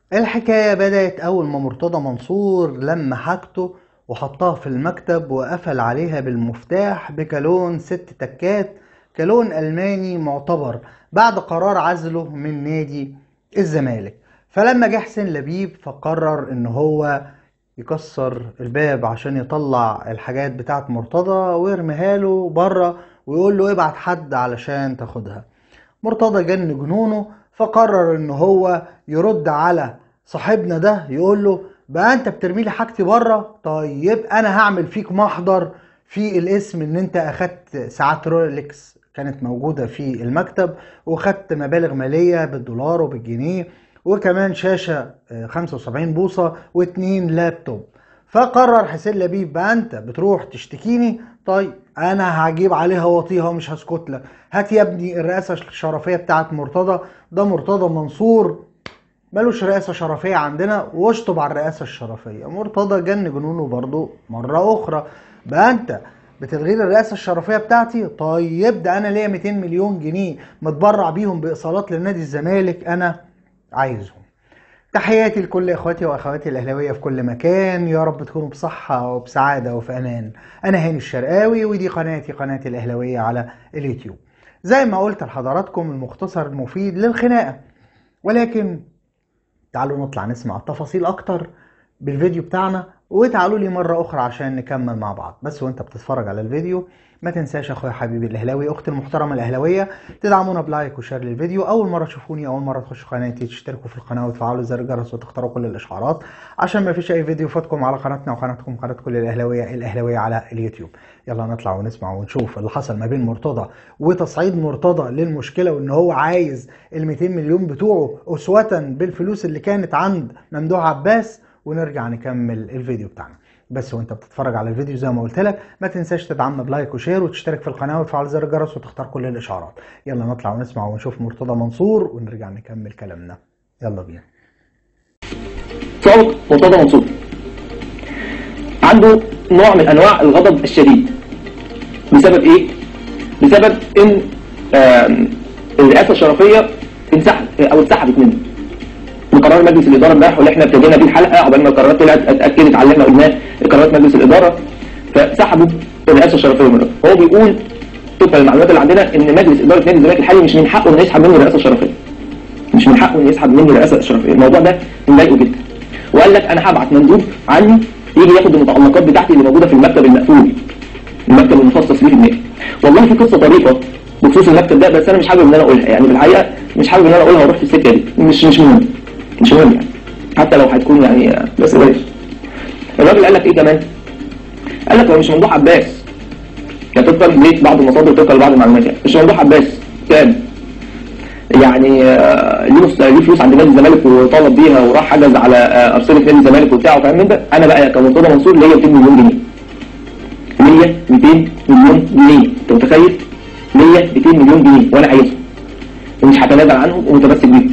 الحكاية بدأت أول ما مرتضى منصور لما حاجته وحطها في المكتب وقفل عليها بالمفتاح بكالون ست تكات كالون ألماني معتبر بعد قرار عزله من نادي الزمالك فلما جه حسين لبيب فقرر ان هو يكسر الباب عشان يطلع الحاجات بتاعت مرتضى ويرميها له بره ويقول له ابعت حد علشان تاخدها مرتضى جن جنونه فقرر ان هو يرد على صاحبنا ده يقول له بقى انت بترمي لي حاجتي بره طيب انا هعمل فيك محضر في الاسم ان انت اخدت ساعات رولكس كانت موجودة في المكتب وخدت مبالغ مالية بالدولار وبالجنيه وكمان شاشة آه، 75 بوصة واتنين لابتوب فقرر حسين لبيب بقى انت بتروح تشتكيني طيب انا هجيب عليها واطيها ومش هسكت لك هات يا ابني الرئاسة الشرفية بتاعت مرتضى ده مرتضى منصور ملوش رئاسة شرفية عندنا واشطب على الرئاسة الشرفية مرتضى جن جنونه برضو مرة أخرى بقى أنت بتلغي لي الرئاسة الشرفية بتاعتي طيب ده أنا ليا 200 مليون جنيه متبرع بيهم بإيصالات لنادي الزمالك أنا عايزهم تحياتي لكل اخواتي واخواتي الاهلاويه في كل مكان يا رب تكونوا بصحه وبسعاده وفي امان انا هاني الشرقاوي ودي قناتي قناه الاهلاويه على اليوتيوب زي ما قلت لحضراتكم المختصر المفيد للخناقه ولكن تعالوا نطلع نسمع التفاصيل اكتر بالفيديو بتاعنا وتعالوا لي مرة أخرى عشان نكمل مع بعض بس وانت بتتفرج على الفيديو ما تنساش اخويا حبيبي الاهلاوي اختي المحترمه الاهلاويه تدعمونا بلايك وشير للفيديو اول مره تشوفوني اول مره تخشوا قناتي تشتركوا في القناه وتفعلوا زر الجرس وتختاروا كل الاشعارات عشان ما فيش اي فيديو يفوتكم على قناتنا وقناتكم قناه كل الاهلاويه الاهلاويه على اليوتيوب يلا نطلع ونسمع ونشوف اللي حصل ما بين مرتضى وتصعيد مرتضى للمشكله وان هو عايز ال 200 مليون بتوعه اسوه بالفلوس اللي كانت عند ممدوح عباس ونرجع نكمل الفيديو بتاعنا بس وانت بتتفرج على الفيديو زي ما قلت لك ما تنساش تدعمنا بلايك وشير وتشترك في القناه وتفعل زر الجرس وتختار كل الاشعارات يلا نطلع ونسمع ونشوف مرتضى منصور ونرجع نكمل كلامنا يلا بينا صوت مرتضى منصور عنده نوع من انواع الغضب الشديد بسبب ايه بسبب ان آم، الرئاسه الشرفيه انسحب او اتسحبت منه بقرار مجلس الاداره امبارح واللي احنا ابتدينا بيه الحلقه عقبال ما القرارات طلعت اتاكدت علمنا قلناه قرارات مجلس الاداره فسحبوا الرئاسه الشرفيه منه هو بيقول طبقا للمعلومات اللي عندنا ان مجلس اداره نادي الزمالك الحالي مش من حقه انه يسحب مني الرئاسه الشرفيه مش من حقه انه يسحب مني الرئاسه الشرفيه الموضوع ده مضايقه جدا وقال لك انا هبعت مندوب عني يجي ياخد المتعلقات بتاعتي اللي موجوده في المكتب المقفول المكتب المخصص ليه في النادي والله في قصه طريقه بخصوص المكتب ده بس انا مش حابب ان انا اقولها يعني بالحقيقه مش حابب ان انا اقولها واروح في السكه دي مش مش مهم مش مهم يعني حتى لو هتكون يعني بس بلاش الراجل قال لك ايه كمان قال لك هو مش موضوع عباس يعني طبقا لبعض المصادر طبقا لبعض المعلومات يعني مش موضوع عباس كان يعني آه، ليه نص- ليه فلوس عند نادي الزمالك وطالب بيها وراح حجز على آه، ارصده نادي الزمالك وبتاع وكلام من ده انا بقى كمرتضى منصور ليا 200 مليون جنيه ليا 200 مليون جنيه انت متخيل ليا 200 مليون جنيه وانا عايزهم ومش هتنازل عنهم ومتمسك بيهم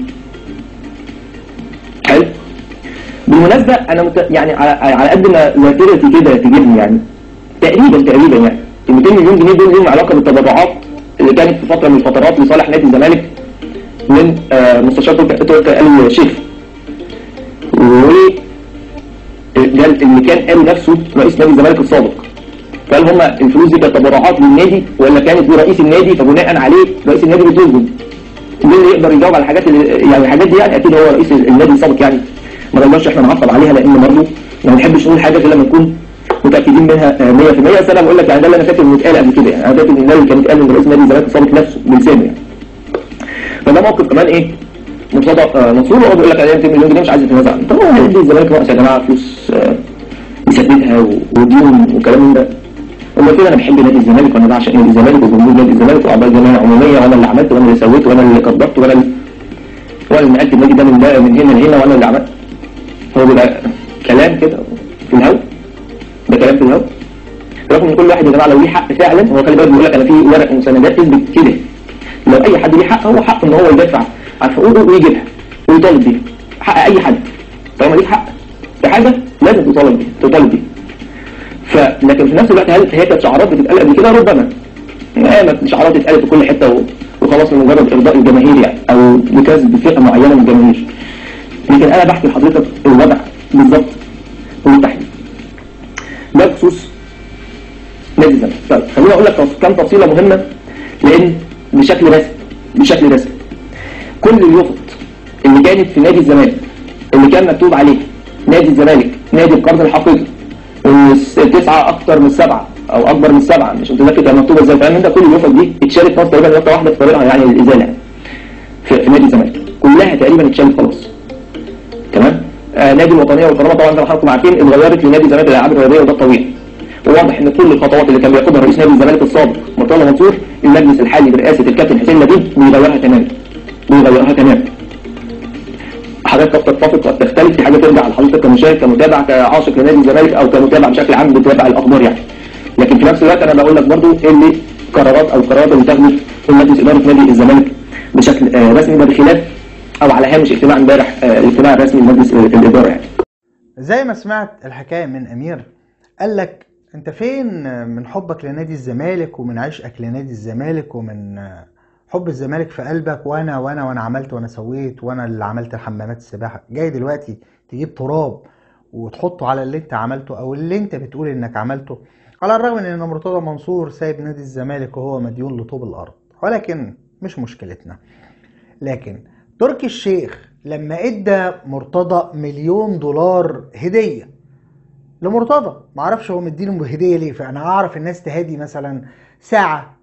حلو بالمناسبه انا مت... يعني على, على قد ما ذاكرتي كده تجيبني يعني تقريبا تقريبا يعني ال 200 مليون جنيه دول لهم علاقه بالتبرعات اللي كانت في فتره من الفترات لصالح نادي الزمالك من آه، مستشار تركي تركي آل الشيخ و ده اللي كان قاله نفسه رئيس نادي الزمالك السابق فهل هم الفلوس دي كانت تبرعات للنادي ولا كانت لرئيس النادي فبناء عليه رئيس النادي بيطلبهم مين اللي يقدر يجاوب على الحاجات اللي يعني الحاجات دي يعني اكيد هو رئيس النادي السابق يعني ما نقدرش احنا نعطل عليها لان برضه ما بنحبش نقول حاجه غير لما نكون متاكدين منها آه، 100% بس انا بقول لك يعني ده اللي انا فاكر انه اتقال قبل كده يعني انا فاكر ان ده اللي كان اتقال من رئيس نادي الزمالك السابق نفسه بلسانه يعني فده موقف كمان ايه مرتضى آه، منصور وهو بيقول لك انا 200 مليون جنيه مش عايز يتنازل عنه طب هو نادي الزمالك ناقص يا جماعه فلوس آه، يسددها و- وديون وكلام من ده هو كده انا بحب نادي الزمالك وانا بعشق نادي الزمالك وجمهور نادي الزمالك واعضاء الجمعيه العموميه وانا اللي عملت وانا اللي سويت وانا اللي قدرت وانا اللي وانا اللي نقلت النادي ده من ده من هنا لهنا وانا اللي عملت هو بيبقى كلام كده في الهوا ده كلام في الهوا رغم ان كل واحد يا جماعه لو ليه حق فعلا هو خلي بالك بيقول لك انا في ورق ومساندات تثبت كده لو اي حد ليه حق هو حق ان هو يدافع عن حقوقه ويجيبها ويطالب بيها حق اي حد طالما ليك حق في حاجه لازم تطالب بيها تطالب بيها ف لكن في نفس الوقت هل هي كانت شعارات بتتقال قبل كده ربما ما شعارات اتقالت في كل حته و- وخلاص لمجرد ارضاء الجماهير يعني او لكسب فئه معينه من الجماهير لكن انا بحكي لحضرتك الوضع بالظبط وبالتحديد ده بخصوص نادي الزمالك طيب خليني اقول لك كام تفصيله مهمه لان بشكل رسمي بشكل رسمي كل اليافط اللي كانت في نادي الزمالك اللي كان مكتوب عليه نادي الزمالك نادي القرض الحقيقي والتسعه اكتر من السبعه او اكبر من السبعه مش متذكر كانت مكتوبه ازاي فاهم انت كل اليافط دي اتشالت خلاص تقريبا يافطه واحده في طريقها يعني للازاله في, في نادي الزمالك كلها تقريبا اتشالت خلاص تمام آه نادي الوطنيه والكرامه طبعا زي ما حضراتكم عارفين اتغيرت لنادي الزمالك للالعاب الرياضيه وده الطبيعي وواضح ان كل الخطوات اللي كان بياخدها رئيس نادي الزمالك السابق مرتضى منصور المجلس الحالي برئاسه الكابتن حسين نبيل بيغيرها تماما بيغيرها تماما حضرتك قد تتفق قد تختلف في حاجه ترجع لحضرتك كمشاهد كمتابع كعاشق لنادي الزمالك او كمتابع بشكل عام بتتابع الاخبار يعني لكن في نفس الوقت انا بقول لك برضو ايه اللي قرارات او قرارات اللي تاخده في مجلس اداره نادي الزمالك بشكل آه رسمي ده بخلاف او على هامش اجتماع امبارح آه الاجتماع الرسمي لمجلس آه الاداره يعني زي ما سمعت الحكايه من امير قال لك انت فين من حبك لنادي الزمالك ومن عشقك لنادي الزمالك ومن حب الزمالك في قلبك وانا وانا وانا عملت وانا سويت وانا اللي عملت حمامات السباحه جاي دلوقتي تجيب تراب وتحطه على اللي انت عملته او اللي انت بتقول انك عملته على الرغم من ان مرتضى منصور سايب نادي الزمالك وهو مديون لطوب الارض ولكن مش مشكلتنا لكن تركي الشيخ لما ادى مرتضى مليون دولار هديه لمرتضى معرفش هو مديله هديه ليه فانا اعرف الناس تهدي مثلا ساعه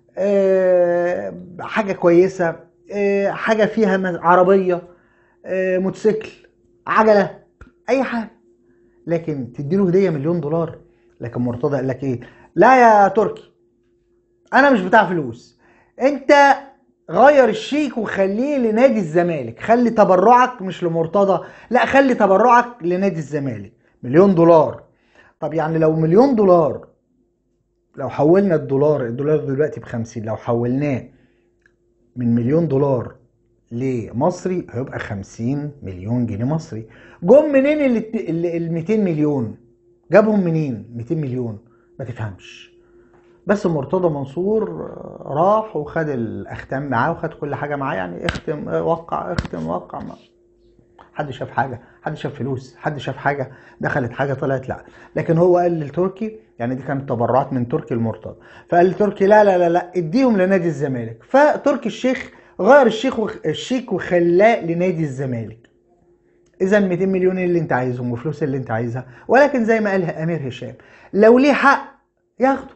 أه حاجه كويسه أه حاجه فيها عربيه أه موتوسيكل عجله اي حاجه لكن تديله هديه مليون دولار لكن مرتضى قال لك ايه لا يا تركي انا مش بتاع فلوس انت غير الشيك وخليه لنادي الزمالك خلي تبرعك مش لمرتضى لا خلي تبرعك لنادي الزمالك مليون دولار طب يعني لو مليون دولار لو حولنا الدولار الدولار دلوقتي بخمسين لو حولناه من مليون دولار لمصري هيبقى خمسين مليون جنيه مصري جم منين ال 200 مليون جابهم منين 200 مليون ما تفهمش بس مرتضى منصور راح وخد الاختام معاه وخد كل حاجه معاه يعني اختم وقع اختم وقع ما حد شاف حاجه حد شاف فلوس حد شاف حاجه دخلت حاجه طلعت لا لكن هو قال للتركي يعني دي كانت تبرعات من تركي المرتضى فقال لتركي لا لا لا لا اديهم لنادي الزمالك فتركي الشيخ غير الشيخ وخ... الشيك وخلاه لنادي الزمالك اذا 200 مليون اللي انت عايزهم وفلوس اللي انت عايزها ولكن زي ما قالها امير هشام لو ليه حق ياخده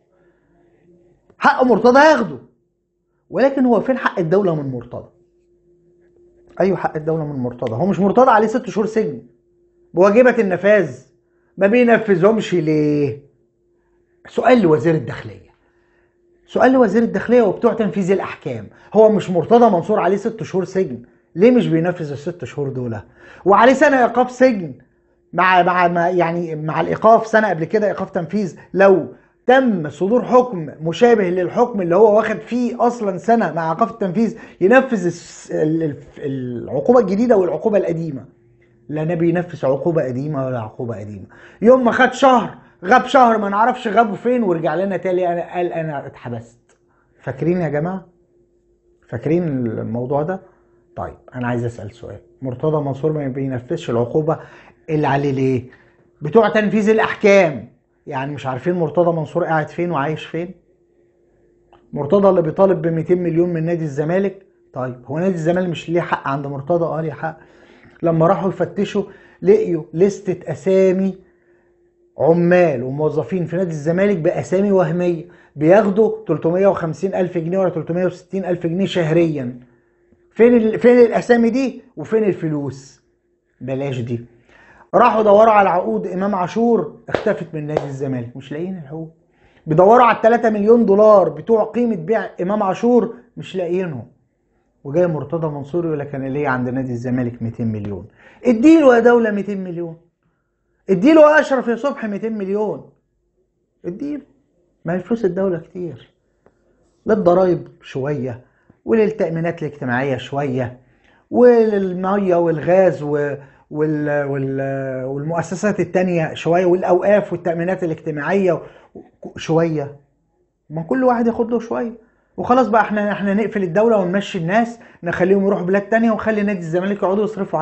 حق مرتضى ياخده ولكن هو فين حق الدوله من مرتضى ايوه حق الدوله من مرتضى هو مش مرتضى عليه ست شهور سجن بواجبة النفاذ ما بينفذهمش ليه سؤال لوزير الداخليه سؤال لوزير الداخليه وبتوع تنفيذ الاحكام هو مش مرتضى منصور عليه ست شهور سجن ليه مش بينفذ الست شهور دول وعليه سنه ايقاف سجن مع مع مع- يعني مع الايقاف سنه قبل كده ايقاف تنفيذ لو تم صدور حكم مشابه للحكم اللي هو واخد فيه اصلا سنه مع ايقاف التنفيذ ينفذ الس- ال- ال- العقوبه الجديده والعقوبه القديمه لا نبي ينفذ عقوبه قديمه ولا عقوبه قديمه يوم ما خد شهر غاب شهر ما نعرفش غابه فين ورجع لنا تاني انا قال انا اتحبست فاكرين يا جماعه فاكرين الموضوع ده طيب انا عايز اسال سؤال مرتضى منصور ما بينفذش العقوبه اللي عليه ليه بتوع تنفيذ الاحكام يعني مش عارفين مرتضى منصور قاعد فين وعايش فين مرتضى اللي بيطالب ب 200 مليون من نادي الزمالك طيب هو نادي الزمالك مش ليه حق عند مرتضى اه ليه حق لما راحوا يفتشوا لقيوا لستة اسامي عمال وموظفين في نادي الزمالك باسامي وهميه بياخدوا 350 الف جنيه ولا 360 الف جنيه شهريا فين ال... فين الاسامي دي وفين الفلوس بلاش دي راحوا دوروا على عقود امام عاشور اختفت من نادي الزمالك مش لاقيين العقود بيدوروا على 3 مليون دولار بتوع قيمه بيع امام عاشور مش لاقيينهم وجاي مرتضى منصور يقول لك انا ليه عند نادي الزمالك 200 مليون اديله يا دوله 200 مليون اديله يا اشرف يا صبحي 200 مليون اديله ما هي فلوس الدوله كتير للضرايب شويه وللتامينات الاجتماعيه شويه وللميه والغاز و وال... وال... والمؤسسات التانية شوية والأوقاف والتأمينات الاجتماعية شوية ما كل واحد ياخد له شوية وخلاص بقى احنا احنا نقفل الدولة ونمشي الناس نخليهم يروحوا بلاد تانية ونخلي نادي الزمالك يقعدوا يصرفوا عليه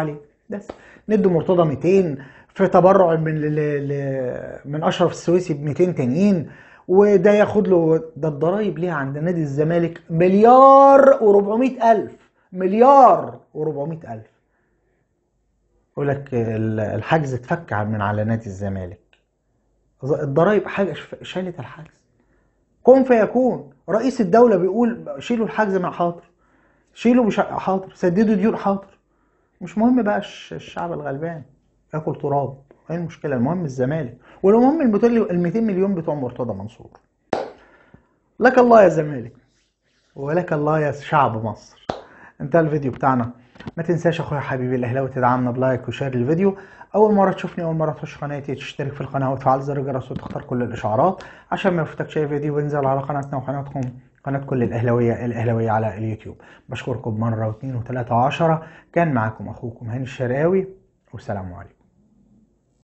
بس ندوا مرتضى 200 في تبرع من ل... ل... من اشرف السويسي ب 200 تانيين وده ياخد له ده الضرايب ليها عند نادي الزمالك مليار و400 الف مليار و400 الف يقول لك ال- الحجز اتفك عن- من على نادي الزمالك الضرايب حاجه ش- شالت الحجز كن فيكون رئيس الدوله بيقول شيلوا الحجز من حاضر شيلوا مش حاضر سددوا ديون حاضر مش مهم بقى الش- الشعب الغلبان ياكل تراب ايه المشكله المهم الزمالك والمهم ال 200 مليون بتوع مرتضى منصور لك الله يا زمالك ولك الله يا شعب مصر انتهى الفيديو بتاعنا ما تنساش اخويا حبيبي الاهلاوي تدعمنا بلايك وشير الفيديو اول مره تشوفني اول مره تخش قناتي تشترك في القناه وتفعل زر الجرس وتختار كل الاشعارات عشان ما يفوتكش اي فيديو وينزل على قناتنا وقناتكم قناه كل الاهلاويه الاهلاويه على اليوتيوب بشكركم مره واثنين وثلاثه وعشره كان معاكم اخوكم هاني الشرقاوي والسلام عليكم